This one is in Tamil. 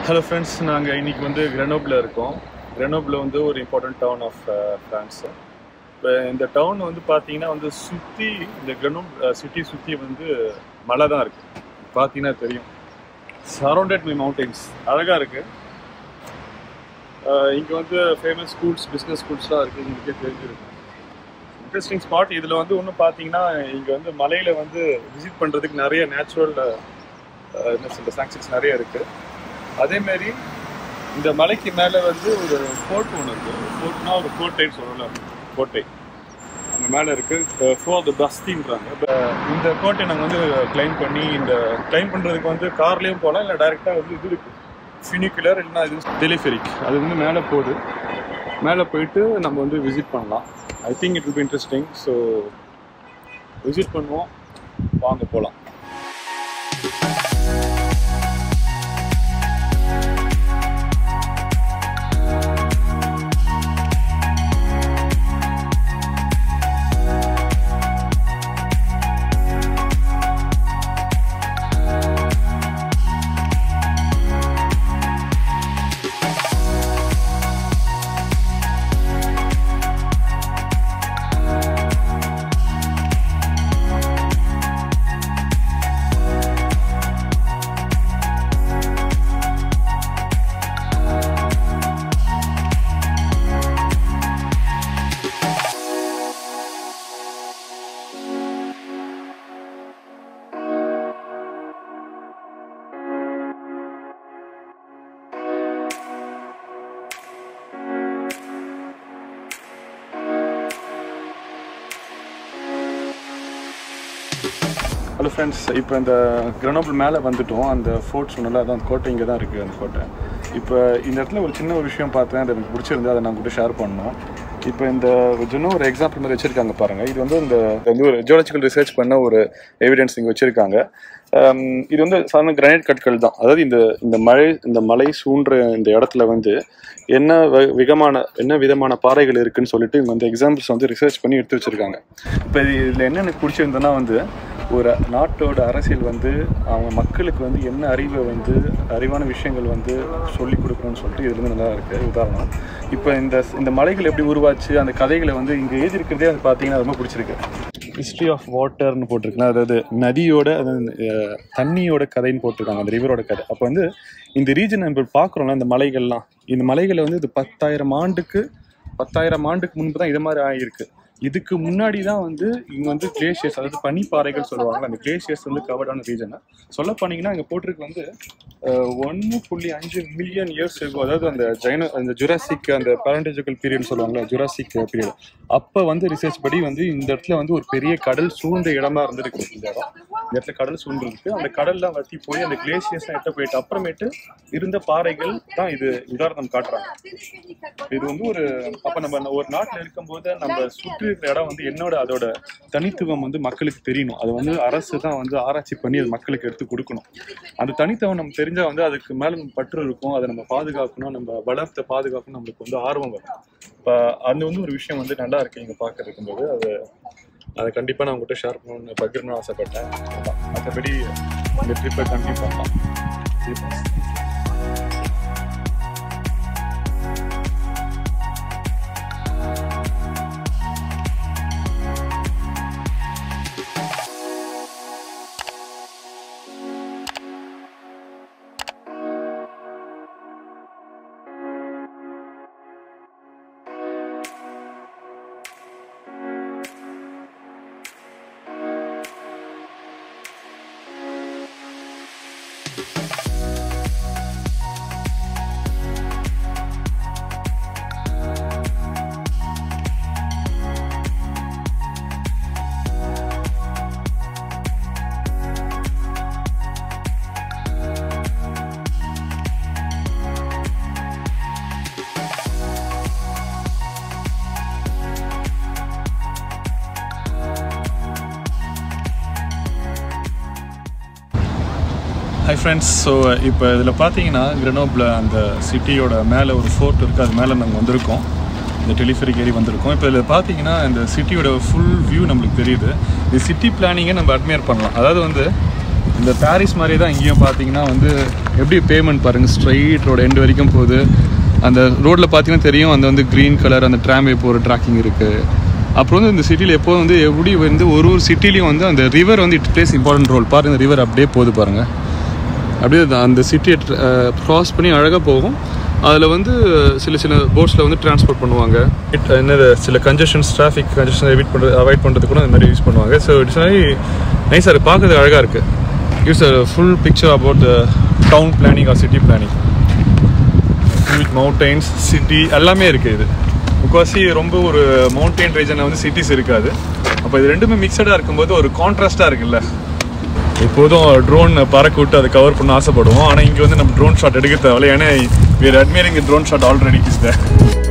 ஹலோ ஃப்ரெண்ட்ஸ் நாங்கள் இன்னைக்கு வந்து கிரெனோபில் இருக்கோம் கிரெனோபில் வந்து ஒரு இம்பார்ட்டன்ட் டவுன் ஆஃப் ஃப்ரான்ஸ் இப்போ இந்த டவுன் வந்து பார்த்தீங்கன்னா வந்து சுற்றி இந்த கிரெனோப் சிட்டி சுற்றி வந்து மலை தான் இருக்குது பார்த்தீங்கன்னா தெரியும் சரௌண்டட் பை மவுண்டெயின்ஸ் அழகாக இருக்குது இங்கே வந்து ஃபேமஸ் ஸ்கூல்ஸ் பிஸ்னஸ் ஸ்கூல்ஸ்லாம் இருக்குது உங்களுக்கே தெரிஞ்சிருக்கும் இன்ட்ரெஸ்டிங் ஸ்பாட் இதில் வந்து ஒன்று பார்த்தீங்கன்னா இங்கே வந்து மலையில் வந்து விசிட் பண்ணுறதுக்கு நிறைய நேச்சுரல் என்ன சொல்ற சாங்ஷன்ஸ் நிறைய இருக்குது அதேமாரி இந்த மலைக்கு மேலே வந்து ஒரு ஃபோர்ட் ஒன்று இருக்குது ஃபோர்ட்னா ஒரு கோட்டைன்னு சொல்லலாம் கோட்டை அங்கே மேலே இருக்குது ஃபோர் த பஸ்தின்றாங்க இந்த கோட்டை நாங்கள் வந்து கிளைம் பண்ணி இந்த கிளைம் பண்ணுறதுக்கு வந்து கார்லேயும் போகலாம் இல்லை டைரெக்டாக வந்து இது இருக்குது ஃபினிகுலர் இல்லைன்னா இது டெலிஃபெரிக் அது வந்து மேலே போகுது மேலே போயிட்டு நம்ம வந்து விசிட் பண்ணலாம் I think it will be interesting so visit பண்ணுவோம் வாங்க போகலாம் ஹலோ ஃப்ரெண்ட்ஸ் இப்போ இந்த கிரனோபிள் மேலே வந்துட்டோம் அந்த ஃபோர்ட் சொன்னால அதான் கோட்டை இங்கே தான் இருக்குது அந்த கோட்டை இப்போ இந்த இடத்துல ஒரு சின்ன ஒரு விஷயம் பார்த்தேன் அது எனக்கு பிடிச்சிருந்து அதை நான் கூட ஷேர் பண்ணோம் இப்போ இந்த சின்ன ஒரு எக்ஸாம்பிள் மாதிரி வச்சுருக்காங்க பாருங்கள் இது வந்து இந்த இது வந்து ஒரு ஜியோலஜிக்கல் ரிசர்ச் பண்ண ஒரு எவிடன்ஸ் இங்கே வச்சுருக்காங்க இது வந்து சாதாரண கிரானைட் கற்கள் தான் அதாவது இந்த இந்த மழை இந்த மலை சூன்ற இந்த இடத்துல வந்து என்ன வ- விதமான என்ன விதமான பாறைகள் இருக்குன்னு சொல்லிட்டு இவங்க வந்து எக்ஸாம்பிள்ஸ் வந்து ரிசர்ச் பண்ணி எடுத்து வச்சிருக்காங்க இப்போ இதில் என்ன எனக்கு பிடிச்சிருந்ததுன்னா வந்து ஒரு நாட்டோட அரசியல் வந்து அவங்க மக்களுக்கு வந்து என்ன அறிவை வந்து அறிவான விஷயங்கள் வந்து சொல்லி கொடுக்கணும்னு சொல்லிட்டு இதுல இருந்து நல்லா இருக்கு உதாரணம் இப்போ இந்த இந்த மலைகள் எப்படி உருவாச்சு அந்த கதைகளை வந்து இங்கே எழுதியிருக்கிறதே அது பார்த்தீங்கன்னா ரொம்ப பிடிச்சிருக்கு ஹிஸ்ட்ரி ஆஃப் வாட்டர்னு போட்டிருக்குன்னா அதாவது நதியோட அதாவது அஹ், தண்ணியோட கதைன்னு போட்டிருக்காங்க அந்த ரிவரோட கதை அப்போ வந்து இந்த ரீஜன் நம்ம பார்க்குறோம்ல இந்த மலைகள்லாம் இந்த மலைகளை வந்து இது பத்தாயிரம் ஆண்டுக்கு பத்தாயிரம் ஆண்டுக்கு முன்பு தான் இது மாதிரி ஆகியிருக்கு இதுக்கு முன்னாடி தான் வந்து இங்க வந்து கிளேஷியர்ஸ் அதாவது பனிப்பாறைகள் சொல்லுவாங்க அந்த கிளேஷியர்ஸ் வந்து கவர்டான ரீஜன் சொல்ல போனீங்கன்னா இங்க போட்டிருக்கு வந்து ஒன்று புள்ளி அஞ்சு மில்லியன் இயர்ஸ் இருக்கும் அதாவது அந்த ஜைன அந்த ஜுராசிக் அந்த பேரண்டஜிக்கல் பீரியட் சொல்லுவாங்கல்ல ஜுராசிக் பீரியட் அப்போ வந்து ரிசர்ச் படி வந்து இந்த இடத்துல வந்து ஒரு பெரிய கடல் சூழ்ந்த இடமா இருந்திருக்கு இந்த இடம் இந்த இடத்துல கடல் சூழ்ந்திருக்கு அந்த கடல்லாம் வத்தி போய் அந்த கிளேசியர்ஸ் எட்ட போயிட்டு அப்புறமேட்டு இருந்த பாறைகள் தான் இது உதாரணம் காட்டுறாங்க இது வந்து ஒரு அப்ப நம்ம ஒரு நாட்டுல இருக்கும்போது நம்ம சுற்றி இருக்கிற இடம் வந்து என்னோட அதோட தனித்துவம் வந்து மக்களுக்கு தெரியணும் அது வந்து அரசு தான் வந்து ஆராய்ச்சி பண்ணி அது மக்களுக்கு எடுத்து கொடுக்கணும் அந்த தனித்துவம் நம்ம தெரிஞ்சா வந்து அதுக்கு மேல நம்ம பற்று இருக்கும் அதை நம்ம பாதுகாக்கணும் நம்ம வளர்த்த பாதுகாக்கணும் நம்மளுக்கு வந்து ஆர்வம் வரும் இப்ப அது வந்து ஒரு விஷயம் வந்து நல்லா இருக்கு இங்க பாக்குறதுக்கு போது அது அதை கண்டிப்பா நான் உங்ககிட்ட ஷேர் பண்ணணும்னு பகிரணும்னு ஆசைப்பட்டேன் அதான். மற்றபடி இந்த ட்ரிப்பை கண்டினியூ பண்ணலாம் ஹை ஃப்ரெண்ட்ஸ் ஸோ இப்போ இதில் பார்த்தீங்கன்னா கிரெனோபில் அந்த சிட்டியோட மேலே ஒரு ஃபோர்ட் இருக்குது அது மேலே நாங்கள் வந்திருக்கோம் இந்த டெலிஃபரிக் ஏறி வந்திருக்கோம் இப்போ இதில் பார்த்தீங்கன்னா இந்த சிட்டியோட ஃபுல் வியூ நம்மளுக்கு தெரியுது இந்த சிட்டி பிளானிங்கை நம்ம அட்மையர் பண்ணலாம் அதாவது வந்து இந்த பாரிஸ் மாதிரி தான் இங்கேயும் பார்த்தீங்கன்னா வந்து எப்படி பேமெண்ட் பாருங்கள் ஸ்ட்ரைட் ரோடு எண்டு வரைக்கும் போகுது அந்த ரோட்டில் பார்த்தீங்கன்னா தெரியும் அந்த வந்து க்ரீன் கலர் அந்த ட்ராம்வே போகிற ட்ராக்கிங் இருக்குது அப்புறம் வந்து இந்த சிட்டியில் எப்போதும் வந்து எப்படி வந்து ஒரு ஒரு சிட்டிலையும் வந்து அந்த ரிவர் வந்து இட் பிளேஸ் இம்பார்ட்டன்ட் ரோல் பாருங்க இந்த ரிவர் அப்படியே போகுது பாருங்கள் அப்படியே அது அந்த சிட்டியை க்ராஸ் பண்ணி அழகாக போகும் அதில் வந்து சில சில போட்ஸில் வந்து டிரான்ஸ்போர்ட் பண்ணுவாங்க இட் என்னது சில கன்ஜெஷன்ஸ் டிராஃபிக் கன்ஜெஷன் எவிட் பண்ணுறது அவாய்ட் பண்ணுறதுக்கு கூட இந்த மாதிரி யூஸ் பண்ணுவாங்க ஸோ இட்ஸ் மாதிரி நைஸாக இருக்குது பார்க்கறது அழகாக இருக்குது use a full picture about the town planning or city planning with mountains city எல்லாமே இருக்குது இது முக்கால்வாசி ரொம்ப ஒரு மவுண்டெயின் ரீஜனில் வந்து சிட்டிஸ் இருக்காது அப்போ இது ரெண்டுமே மிக்சடாக இருக்கும்போது ஒரு கான்ட்ராஸ்டாக இருக்குல்ல எப்போதும் ட்ரோன் பறக்க விட்டு அதை கவர் பண்ண ஆசைப்படுவோம் ஆனால் இங்கே வந்து நம்ம ட்ரோன் ஷாட் எடுக்க தேவையில்ல ஏன்னா வேறு admiring drone shot already is there